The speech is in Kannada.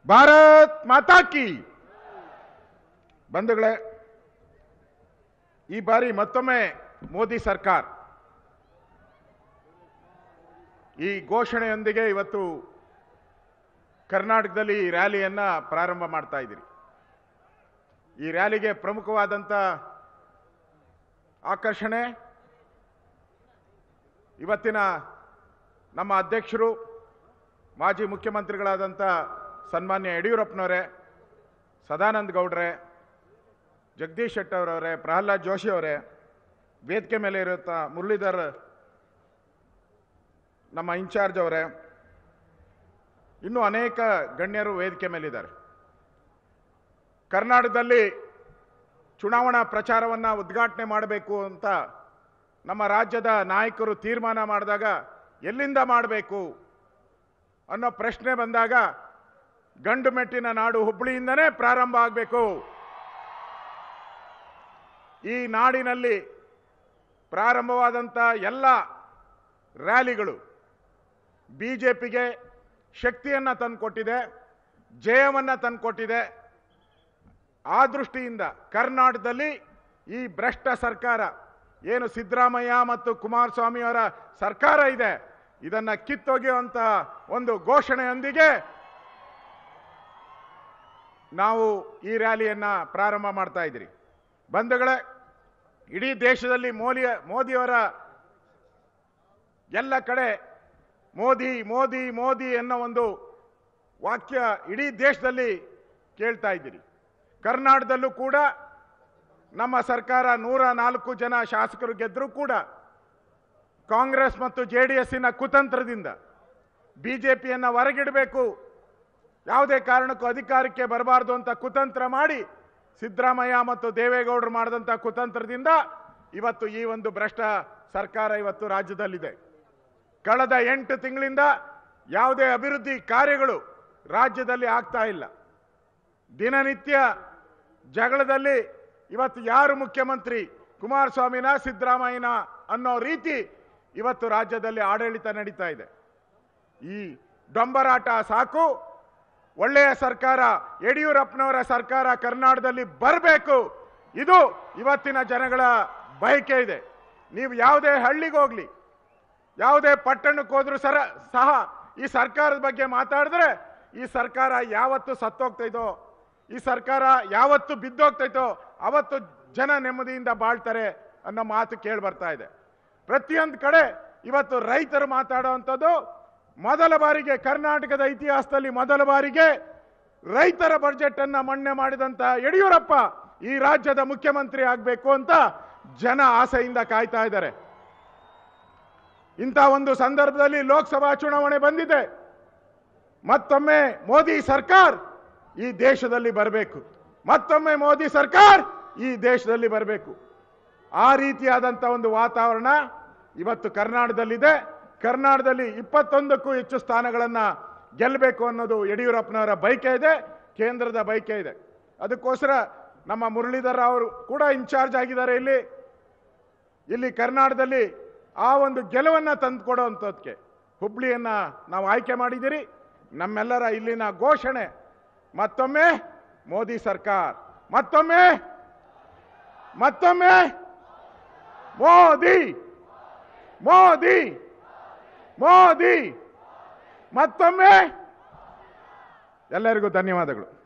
ಭಾರತ್ ಮಾತಾ ಕಿ ಬಂಧುಗಳೇ ಈ ಬಾರಿ ಮತ್ತೊಮ್ಮೆ ಮೋದಿ ಸರ್ಕಾರ ಈ ಘೋಷಣೆಯೊಂದಿಗೆ ಇವತ್ತು ಕರ್ನಾಟಕದಲ್ಲಿ ಈ ರ್ಯಾಲಿಯನ್ನ ಪ್ರಾರಂಭ ಮಾಡ್ತಾ ಇದ್ದೀರಿ ಈ ರ್ಯಾಲಿಗೆ ಪ್ರಮುಖವಾದಂಥ ಆಕರ್ಷಣೆ ಇವತ್ತಿನ ನಮ್ಮ ಅಧ್ಯಕ್ಷರು ಮಾಜಿ ಮುಖ್ಯಮಂತ್ರಿಗಳಾದಂಥ ಸನ್ಮಾನ್ಯ ಯಡಿಯೂರಪ್ಪನವರೇ ಸದಾನಂದ ಗೌಡ್ರೆ ಜಗದೀಶ್ ಶೆಟ್ಟರ್ ಅವರೇ ಪ್ರಹ್ಲಾದ್ ಜೋಶಿ ಅವರೇ ವೇದಿಕೆ ಮೇಲೆ ಇರುತ್ತ ಮುರಳೀಧರ್ ನಮ್ಮ ಇನ್ಚಾರ್ಜ್ ಅವರೇ ಇನ್ನೂ ಅನೇಕ ಗಣ್ಯರು ವೇದಿಕೆ ಮೇಲಿದ್ದಾರೆ ಕರ್ನಾಟಕದಲ್ಲಿ ಚುನಾವಣಾ ಪ್ರಚಾರವನ್ನು ಉದ್ಘಾಟನೆ ಮಾಡಬೇಕು ಅಂತ ನಮ್ಮ ರಾಜ್ಯದ ನಾಯಕರು ತೀರ್ಮಾನ ಮಾಡಿದಾಗ ಎಲ್ಲಿಂದ ಮಾಡಬೇಕು ಅನ್ನೋ ಪ್ರಶ್ನೆ ಬಂದಾಗ ಗಂಡು ಮೆಟ್ಟಿನ ನಾಡು ಹುಬ್ಬಳ್ಳಿಯಿಂದನೇ ಪ್ರಾರಂಭ ಆಗಬೇಕು ಈ ನಾಡಿನಲ್ಲಿ ಪ್ರಾರಂಭವಾದಂಥ ಎಲ್ಲ ರ್ಯಾಲಿಗಳು ಬಿ ಜೆ ಪಿಗೆ ಶಕ್ತಿಯನ್ನು ತಂದುಕೊಟ್ಟಿದೆ ಜಯವನ್ನು ತಂದುಕೊಟ್ಟಿದೆ ಆ ದೃಷ್ಟಿಯಿಂದ ಕರ್ನಾಟಕದಲ್ಲಿ ಈ ಭ್ರಷ್ಟ ಸರ್ಕಾರ ಏನು ಸಿದ್ದರಾಮಯ್ಯ ಮತ್ತು ಕುಮಾರಸ್ವಾಮಿ ಅವರ ಸರ್ಕಾರ ಇದೆ ಇದನ್ನ ಕಿತ್ತೊಗೆಯುವಂತ ಒಂದು ಘೋಷಣೆಯೊಂದಿಗೆ ನಾವು ಈ ರ್ಯಾಲಿಯನ್ನ ಪ್ರಾರಂಭ ಮಾಡ್ತಾ ಇದ್ದೀರಿ ಬಂಧುಗಳೇ ಇಡೀ ದೇಶದಲ್ಲಿ ಮೋದಿ ಮೋದಿಯವರ ಎಲ್ಲ ಕಡೆ ಮೋದಿ ಮೋದಿ ಮೋದಿ ಅನ್ನೋ ಒಂದು ವಾಕ್ಯ ಇಡೀ ದೇಶದಲ್ಲಿ ಕೇಳ್ತಾ ಇದ್ದೀರಿ ಕರ್ನಾಟಕದಲ್ಲೂ ಕೂಡ ನಮ್ಮ ಸರ್ಕಾರ ನೂರ ನಾಲ್ಕು ಜನ ಶಾಸಕರು ಗೆದ್ದರೂ ಕೂಡ ಕಾಂಗ್ರೆಸ್ ಮತ್ತು ಜೆ ಡಿ ಎಸ್ಸಿನ ಕುತಂತ್ರದಿಂದ ಬಿ ಜೆ ಪಿಯನ್ನು ಹೊರಗಿಡಬೇಕು ಯಾವುದೇ ಕಾರಣಕ್ಕೂ ಅಧಿಕಾರಕ್ಕೆ ಬರಬಾರ್ದು ಅಂತ ಕುತಂತ್ರ ಮಾಡಿ ಸಿದ್ದರಾಮಯ್ಯ ಮತ್ತು ದೇವೇಗೌಡರು ಮಾಡಿದಂಥ ಕುತಂತ್ರದಿಂದ ಇವತ್ತು ಈ ಒಂದು ಭ್ರಷ್ಟ ಸರ್ಕಾರ ಇವತ್ತು ರಾಜ್ಯದಲ್ಲಿದೆ ಕಳೆದ ಎಂಟು ತಿಂಗಳಿಂದ ಯಾವುದೇ ಅಭಿವೃದ್ಧಿ ಕಾರ್ಯಗಳು ರಾಜ್ಯದಲ್ಲಿ ಆಗ್ತಾ ಇಲ್ಲ ದಿನನಿತ್ಯ ಜಗಳದಲ್ಲಿ ಇವತ್ತು ಯಾರು ಮುಖ್ಯಮಂತ್ರಿ ಕುಮಾರಸ್ವಾಮಿನ ಸಿದ್ದರಾಮಯ್ಯನ ಅನ್ನೋ ರೀತಿ ಇವತ್ತು ರಾಜ್ಯದಲ್ಲಿ ಆಡಳಿತ ನಡೀತಾ ಇದೆ ಈ ಡೊಂಬರಾಟ ಸಾಕು ಒಳ್ಳೆಯ ಸರ್ಕಾರ ಯಡಿಯೂರಪ್ಪನವರ ಸರ್ಕಾರ ಕರ್ನಾಟಕದಲ್ಲಿ ಬರಬೇಕು ಇದು ಇವತ್ತಿನ ಜನಗಳ ಬಯಕೆ ಇದೆ ನೀವು ಯಾವುದೇ ಹಳ್ಳಿಗೆ ಹೋಗ್ಲಿ ಯಾವುದೇ ಪಟ್ಟಣಕ್ಕೆ ಹೋದ್ರೂ ಸರ ಸಹ ಈ ಸರ್ಕಾರದ ಬಗ್ಗೆ ಮಾತಾಡಿದ್ರೆ ಈ ಸರ್ಕಾರ ಯಾವತ್ತು ಸತ್ತೋಗ್ತೈತೋ ಈ ಸರ್ಕಾರ ಯಾವತ್ತು ಬಿದ್ದೋಗ್ತೈತೋ ಅವತ್ತು ಜನ ನೆಮ್ಮದಿಯಿಂದ ಬಾಳ್ತಾರೆ ಅನ್ನೋ ಮಾತು ಕೇಳಿ ಬರ್ತಾ ಇದೆ ಪ್ರತಿಯೊಂದು ಕಡೆ ಇವತ್ತು ರೈತರು ಮಾತಾಡುವಂಥದ್ದು ಮೊದಲ ಬಾರಿಗೆ ಕರ್ನಾಟಕದ ಇತಿಹಾಸದಲ್ಲಿ ಮೊದಲ ಬಾರಿಗೆ ರೈತರ ಬಜೆಟ್ ಅನ್ನ ಮಣ್ಣೆ ಮಾಡಿದಂತ ಯಡಿಯೂರಪ್ಪ ಈ ರಾಜ್ಯದ ಮುಖ್ಯಮಂತ್ರಿ ಆಗಬೇಕು ಅಂತ ಜನ ಆಸೆಯಿಂದ ಕಾಯ್ತಾ ಇದ್ದಾರೆ ಇಂಥ ಒಂದು ಸಂದರ್ಭದಲ್ಲಿ ಲೋಕಸಭಾ ಚುನಾವಣೆ ಬಂದಿದೆ ಮತ್ತೊಮ್ಮೆ ಮೋದಿ ಸರ್ಕಾರ ಈ ದೇಶದಲ್ಲಿ ಬರಬೇಕು ಮತ್ತೊಮ್ಮೆ ಮೋದಿ ಸರ್ಕಾರ ಈ ದೇಶದಲ್ಲಿ ಬರಬೇಕು ಆ ರೀತಿಯಾದಂಥ ಒಂದು ವಾತಾವರಣ ಇವತ್ತು ಕರ್ನಾಟಕದಲ್ಲಿದೆ ಕರ್ನಾಟಕದಲ್ಲಿ ಇಪ್ಪತ್ತೊಂದಕ್ಕೂ ಹೆಚ್ಚು ಸ್ಥಾನಗಳನ್ನ ಗೆಲ್ಲಬೇಕು ಅನ್ನೋದು ಯಡಿಯೂರಪ್ಪನವರ ಬೈಕೆ ಇದೆ ಕೇಂದ್ರದ ಬೈಕೆ ಇದೆ ಅದಕ್ಕೋಸ್ಕರ ನಮ್ಮ ಮುರಳೀಧರ್ ಅವರು ಕೂಡ ಇನ್ಚಾರ್ಜ್ ಆಗಿದ್ದಾರೆ ಇಲ್ಲಿ ಇಲ್ಲಿ ಕರ್ನಾಟಕದಲ್ಲಿ ಆ ಒಂದು ಗೆಲುವನ್ನ ತಂದುಕೊಡುವಂಥದ್ದಕ್ಕೆ ಹುಬ್ಳಿಯನ್ನ ನಾವು ಆಯ್ಕೆ ಮಾಡಿದ್ದೀರಿ ನಮ್ಮೆಲ್ಲರ ಇಲ್ಲಿನ ಘೋಷಣೆ ಮತ್ತೊಮ್ಮೆ ಮೋದಿ ಸರ್ಕಾರ ಮತ್ತೊಮ್ಮೆ ಮತ್ತೊಮ್ಮೆ ಮೋದಿ ಮೋದಿ ಮೋದಿ ಮತ್ತೊಮ್ಮೆ ಎಲ್ಲರಿಗೂ ಧನ್ಯವಾದಗಳು